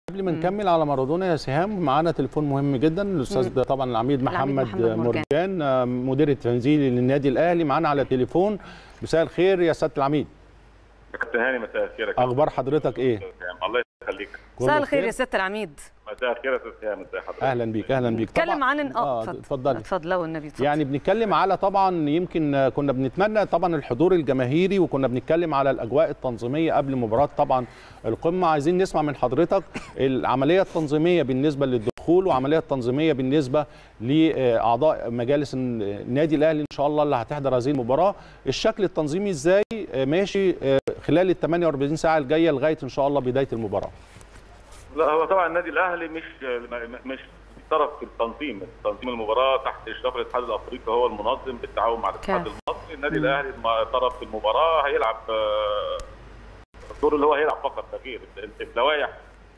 قبل ما نكمل على مارادونا يا سهام معانا تليفون مهم جدا الاستاذ طبعا العميد العميد محمد, محمد مرجان. مرجان آه، مدير التنزيلي للنادي الاهلي معانا على التليفون مساء الخير يا سياده العميد كابتن هاني مساء الخير يا كابتن. اخبار حضرتك ايه الله يخليك مساء كله الخير بخير؟ يا سياده العميد مساء الخير يا استاذ هاني ازي حضرتك اهلا بيك اهلا بيك نتكلم طبعاً- عن اه اتفضل اتفضلي اتفضل لو النبي اتفضل. يعني بنتكلم على طبعا يمكن آه، كنا بنتمنى طبعا الحضور الجماهيري وكنا بنتكلم على الاجواء التنظيميه قبل مباراه طبعا القمه عايزين نسمع من حضرتك العمليه التنظيميه بالنسبه للدخول وعمليه التنظيميه بالنسبه لاعضاء مجالس النادي الاهلي ان شاء الله اللي هتحضر هذه المباراه الشكل التنظيمي ازاي آه، ماشي آه، خلال ال 48 ساعه الجايه لغايه ان شاء الله بدايه المباراه لا هو طبعا النادي الاهلي مش مش طرف في التنظيم تنظيم المباراه تحت اشراف الاتحاد الافريقي هو المنظم بالتعاون مع الاتحاد كاف. المصري النادي الاهلي الم- طرف في المباراه هيلعب آه، الدور اللي هو هيلعب فقط لا غير اللوائح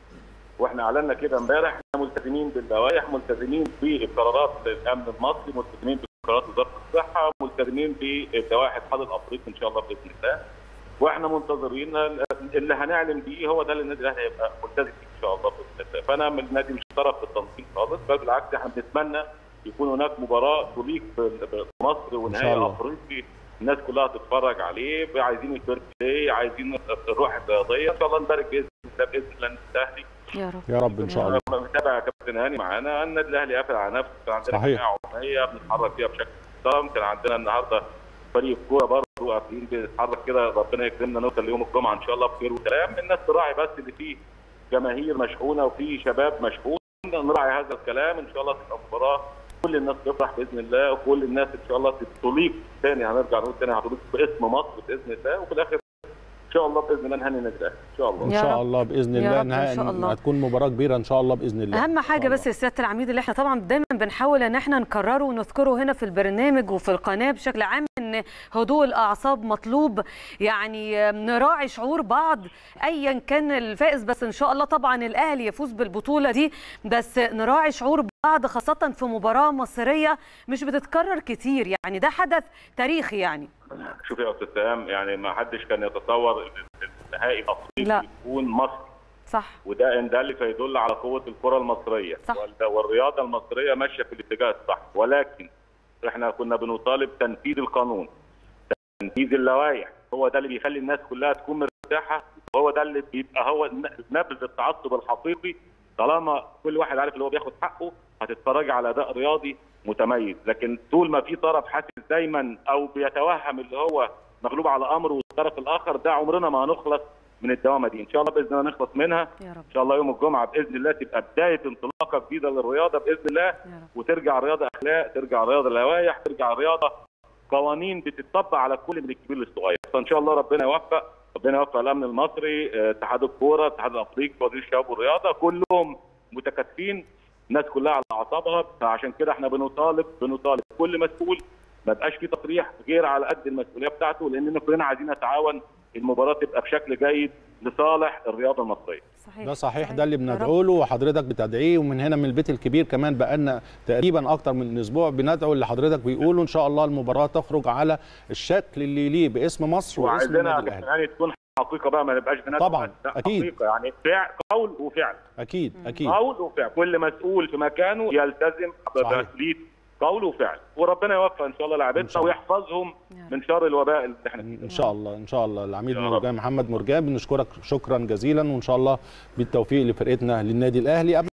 واحنا اعلنا كده امبارح احنا ملتزمين باللوائح ملتزمين بقرارات الامن المصري ملتزمين بقرارات وزاره الصحه ملتزمين بلوائح الاتحاد الافريقي ان شاء الله باذن الله واحنا منتظرين اللي هنعلن بيه هو ده اللي النادي الاهلي هيبقى ملتزم بيه ان شاء الله باذن الله فانا من النادي مش طرف في التنظيم خالص بل بالعكس احنا بنتمنى يكون هناك مباراه تليق بمصر شاء ونهائي الله. افريقي الناس كلها تتفرج عليه عايزين الفير بلاي عايزين الروح الرياضيه ان شاء الله نبارك باذن الله باذن الله النادي الاهلي يا رب يا رب ان شاء الله متابع يا كابتن هاني معانا النادي الاهلي قافل على نفسه كان عندنا صحيح. جمعيه عموميه بنتحرك فيها بشكل محترم كان عندنا النهارده فريق كوره برضه قافلين بنتحرك كده ربنا يكرمنا نوصل ليوم الجمعه ان شاء الله بخير وسلام الناس تراعي بس اللي فيه جماهير مشحونه وفيه شباب مشحون نراعي هذا الكلام ان شاء الله تبقى مباراه كل الناس تفرح باذن الله وكل الناس ان شاء الله تليق تاني هنرجع نقول تاني هتليق باسم مصر باذن الله وفي الاخر ان شاء الله باذن الله نهني النادي الاهلي ان شاء الله ان يا شاء رب. الله باذن يا الله رب إن شاء إنها- الله. هتكون مباراه كبيره ان شاء الله باذن الله اهم حاجه بس يا سياده العميد اللي احنا طبعا دايما بنحاول ان احنا نكرره ونذكره هنا في البرنامج وفي القناه بشكل عام ان هدوء الاعصاب مطلوب يعني نراعي شعور بعض ايا كان الفائز بس ان شاء الله طبعا الاهلي يفوز بالبطوله دي بس نراعي شعور بعض خاصه في مباراه مصريه مش بتتكرر كتير يعني ده حدث تاريخي يعني شوف يا استاذ سام يعني ما حدش كان يتصور ان النهائي الافريقي لا. يكون مصر صح وده ان دل فيدل على قوه الكره المصريه صح. وال- والرياضه المصريه ماشيه في الاتجاه الصح ولكن احنا كنا بنطالب تنفيذ القانون تنفيذ اللوائح هو ده اللي بيخلي الناس كلها تكون مرتاحه هو ده اللي بيبقى هو الن- نبذ التعصب الحقيقي طالما كل واحد عارف اللي هو بياخد حقه هتتفرج على اداء رياضي متميز لكن طول ما في طرف حاسس دايما او بيتوهم اللي هو مغلوب على امره والطرف الاخر ده عمرنا ما هنخلص من الدوامه دي ان شاء الله باذن الله نخلص منها يا رب ان شاء الله يوم الجمعه باذن الله تبقى بدايه انطلاقه جديده للرياضه باذن الله يا رب وترجع الرياضه اخلاق ترجع الرياضه لوائح ترجع الرياضه قوانين بتطبق على كل من الكبير للصغير فان شاء الله ربنا يوفق ربنا يوفق الامن المصري آه، اتحاد الكوره اتحاد الافريقي وزير الشباب والرياضه كلهم متكاتفين الناس كلها على اعصابها فعشان كده احنا بنطالب بنطالب كل مسؤول ما بقاش في تصريح غير على قد المسؤوليه بتاعته لاننا كلنا عايزين نتعاون المباراه تبقى بشكل جيد لصالح الرياضه المصريه صحيح ده صحيح ده اللي يا رب. بندعو له وحضرتك بتدعيه ومن هنا من البيت الكبير كمان بقالنا تقريبا اكتر من اسبوع بندعو اللي حضرتك بيقوله ان شاء الله المباراه تخرج على الشكل اللي يليه باسم مصر واسم وعايزينها النادي كابتن الاهلي هاني تكون حقيقه بقى ما نبقاش بندعو طبعاً، بس، لا، أكيد. حقيقه يعني فعل قول وفعل اكيد اكيد قول وفعل كل مسؤول في مكانه يلتزم صحيح. بتسليط قول وفعل وربنا يوفق ان شاء الله إن لاعبتنا شاء الله. ويحفظهم يا رب. من شر الوباء اللي احنا فيه ان شاء الله ان شاء الله العميد يا رب. مرجان محمد مرجان بنشكرك شكرا جزيلا وان شاء الله بالتوفيق لفرقتنا للنادي الاهلي قبل